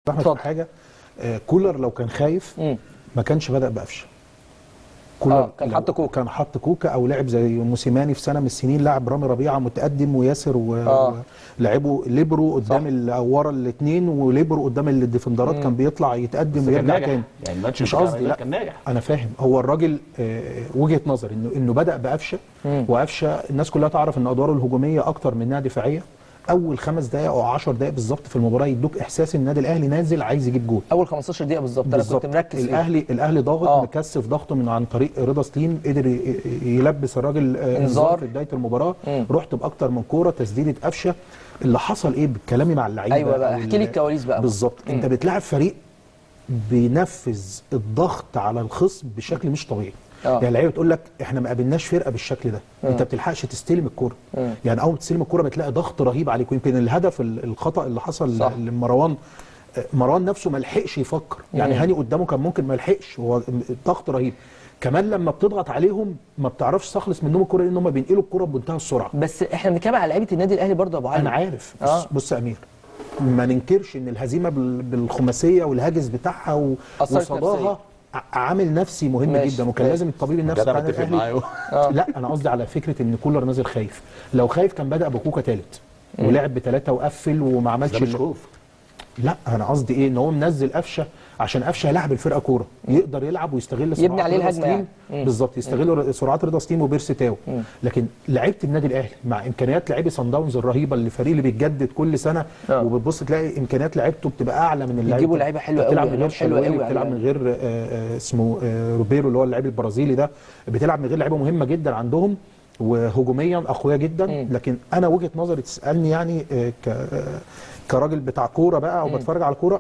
احمد اتفضل. في حاجه آه، كولر لو كان خايف مم. ما كانش بدا بقفشه آه، كان لو حط كوكا. كان حط كوكا او لعب زي موسيماني في سنه من السنين لعب رامي ربيعه متقدم وياسر و... آه. ولعبوا ليبرو قدام صح. ال- أو ورا الاثنين وليبرو قدام الديفندرات كان بيطلع يتقدم بس كان ويرجع ناجح. تاني يعني الماتش مش بتاع قصدي الرجال لا كان ناجح. انا فاهم هو الراجل آه، وجهه نظر انه انه بدا بقفشه مم. وقفشه الناس كلها تعرف ان ادواره الهجوميه اكتر منها دفاعيه اول خمس دقائق او 10 دقائق بالظبط في المباراه يدوك احساس النادي الاهلي نازل عايز يجيب جول اول 15 دقيقه بالظبط انا كنت مركز فيه الاهلي الاهلي ضاغط آه. مكثف ضغطه من عن طريق رضا سليم قدر ي- يلبس الراجل آه، إنذار. انذار في بدايه المباراه مم. رحت باكتر من كوره تسديده قفشه اللي حصل ايه بكلامي مع اللعيبه ايوه بقى أو احكي لي ال- الكواليس بقى بالظبط مم. انت بتلاعب فريق بينفذ الضغط على الخصم بشكل مش طبيعي آه. يعني اللعيبه بتقول لك احنا ما قابلناش فرقه بالشكل ده مم. انت بتلحقش تستلم الكوره مم. يعني اول ما تستلم الكوره بتلاقي ضغط رهيب عليك ويمكن الهدف ال- الخطا اللي حصل صح. لمروان آه، مروان نفسه ما لحقش يفكر يعني مم. هاني قدامه كان ممكن ما يلحقش هو ضغط رهيب كمان لما بتضغط عليهم ما بتعرفش تخلص منهم الكوره لان هم بينقلوا الكوره بمنتهى السرعه بس احنا بنتكلم على لعيبه النادي الاهلي برضه يا ابو علي انا عارف بص, آه. بص يا امير ما ننكرش ان الهزيمه بال- بالخماسيه والهاجس بتاعها و- أثرت نفسياً. وصداها ع- عامل نفسي مهم ماشي، جدا وكان ماشي. لازم الطبيب النفسي جدع بتاع النادي متفق الاهلي معاه آه. لا انا قصدي على فكره ان كولر نازل خايف لو خايف كان بدا بكوكا ثالث ولعب بثلاثه وقفل وما عملش ده مش ال- خوف لا انا قصدي ايه ان هو منزل قفشه عشان قفشه يلعب الفرقه كوره يقدر يلعب ويستغل سرعات عليه رضا الهجمة سليم. يعني. مم. بالظبط يستغل سرعات رضا سليم وبيرسي تاو لكن لعيبه النادي الاهلي مع امكانيات لاعبي صن داونز الرهيبه اللي الفريق اللي بيتجدد كل سنه آه. وبتبص تلاقي امكانيات لعيبته بتبقى اعلى من اللعيبه بيجيبوا لعيبة حلوة بتلعب قوي، من غير ألوان حلوة شلوي قوي بتلعب على من غير آه، آه، اسمه آه، روبيرو اللي هو اللاعب البرازيلي ده بتلعب من غير لعيبه مهمه جدا عندهم وهجوميا اقوياء جدا مم. لكن انا وجهه نظري تسالني يعني آه، ك آه، كراجل بتاع كوره بقى او بتفرج على كوره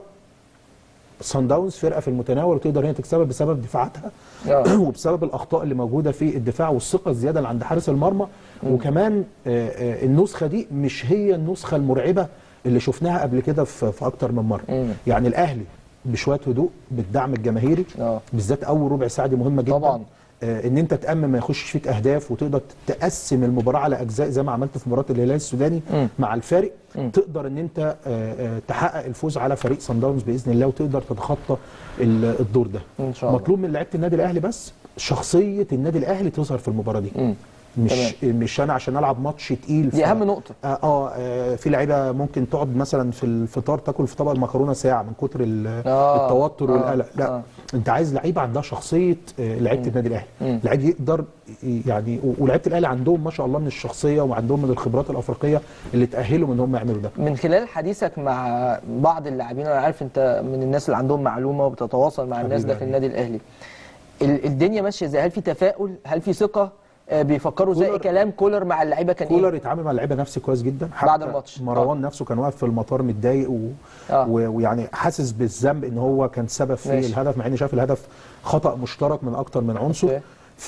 صن داونز فرقه في المتناول وتقدر هي تكسبها بسبب دفاعاتها آه. وبسبب الاخطاء اللي موجوده في الدفاع والثقه الزياده اللي عند حارس المرمى وكمان آه، آه، النسخه دي مش هي النسخه المرعبه اللي شفناها قبل كده في في اكتر من مره مم. يعني الاهلي بشويه هدوء بالدعم الجماهيري آه. بالذات اول ربع ساعه دي مهمه جدا طبعاً. آه، ان انت تامن ما يخشش فيك اهداف وتقدر تقسم المباراه على اجزاء زي ما عملت في مباراه الهلال السوداني مم. مع الفارق مم. تقدر ان انت آه، آه، تحقق الفوز على فريق صن داونز باذن الله وتقدر تتخطى ال- الدور ده إن شاء الله. مطلوب من لعيبه النادي الاهلي بس شخصيه النادي الاهلي تظهر في المباراه دي مم. مش مش انا عشان العب ماتش تقيل دي ف- اهم نقطه آه, اه آه، في لعيبه ممكن تقعد مثلا في الفطار تاكل في طبق المكرونه ساعه من كتر ال- آه، التوتر آه، والقلق لا آه. انت عايز لعيبه عندها شخصيه آه، لعيبه النادي الاهلي مم. لعيب يقدر ي- يعني و- ولعيبه الاهلي عندهم ما شاء الله من الشخصيه وعندهم من الخبرات الافريقيه اللي تاهلهم ان هم يعملوا ده من خلال حديثك مع بعض اللاعبين انا عارف انت من الناس اللي عندهم معلومه وبتتواصل مع الناس حبيبي ده في حبيبي. النادي الاهلي ال- الدنيا ماشيه ازاي هل في تفاؤل هل في ثقه آه، بيفكروا زي كولر- كلام كولر مع اللعيبه كان كولر ايه يتعامل مع اللعيبه نفسي كويس جدا بعد حتى الماتش. مروان نفسه كان واقف في المطار متضايق و... آه. و... ويعني حاسس بالذنب ان هو كان سبب في ماشي. الهدف مع اني شايف الهدف خطا مشترك من اكتر من عنصر أوكي.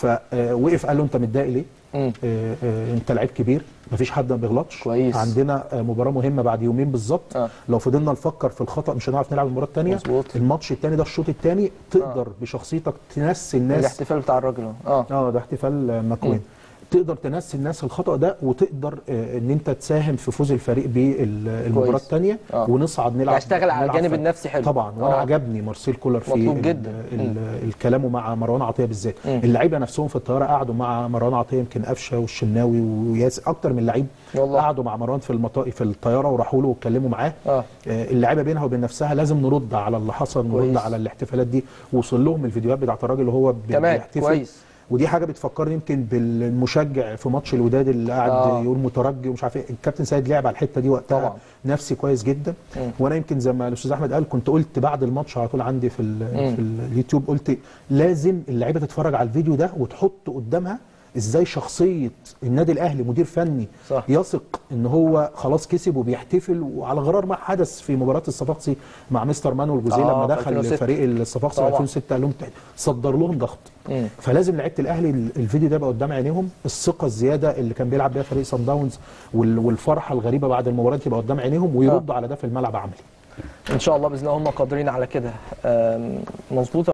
فوقف قال له انت متضايق ليه؟ مم. آه، آه، انت لعيب كبير مفيش حد ما بيغلطش كويس. عندنا آه، مباراه مهمه بعد يومين بالظبط آه. لو فضلنا نفكر في الخطا مش هنعرف نلعب المباراه الثانيه مظبوط. الماتش الثاني ده الشوط الثاني تقدر بشخصيتك تنسي الناس الاحتفال بتاع الراجل اهو. اه اه ده احتفال آه، مكوين تقدر تنسي الناس الخطا ده وتقدر آه، ان انت تساهم في فوز الفريق بالمباراه كويس. الثانيه آه. ونصعد نلعب يعني اشتغل على نلعب الجانب فرق. النفسي حلو. طبعا وانا آه. عجبني مارسيل كولر في مطلوب ال- جدا. ال- الكلام مع مروان عطيه بالذات مم. اللعيبه نفسهم في الطياره قعدوا مع مروان عطيه يمكن قفشه والشناوي وياسر اكتر من لعيب والله. قعدوا مع مروان في المطا... في الطياره وراحوا له واتكلموا معاه اه آه، اللعيبه بينها وبين نفسها لازم نرد على اللي حصل نرد كويس. على الاحتفالات دي وصل لهم الفيديوهات بتاعت الراجل وهو بي- تمام بيحتفل كويس ودي حاجه بتفكرني يمكن بالمشجع في ماتش الوداد اللي قاعد آه. آه. يقول مترجي ومش عارف ايه الكابتن سيد لعب على الحته دي وقتها طبعا. نفسي كويس جدا مم. وانا يمكن زي ما الاستاذ احمد قال كنت قلت بعد الماتش على طول عندي في ال- مم. في اليوتيوب قلت لازم اللعيبه تتفرج على الفيديو ده وتحط قدامها ازاي شخصيه النادي الاهلي مدير فني صح. يثق ان هو خلاص كسب وبيحتفل وعلى غرار ما حدث في مباراه الصفاقسي مع مستر مانويل جوزيه آه، لما في دخل 2006. فريق الصفاقسي في طبعا. 2006 قال لهم صدر لهم ضغط مم. فلازم لعيبه الاهلي ال- الفيديو ده يبقى قدام عينيهم الثقه الزياده اللي كان بيلعب بيها فريق صن داونز وال- والفرحه الغريبه بعد المباراه تبقى قدام عينيهم ويردوا على ده في الملعب عملي ان شاء الله باذن الله هم قادرين على كده آم، مظبوط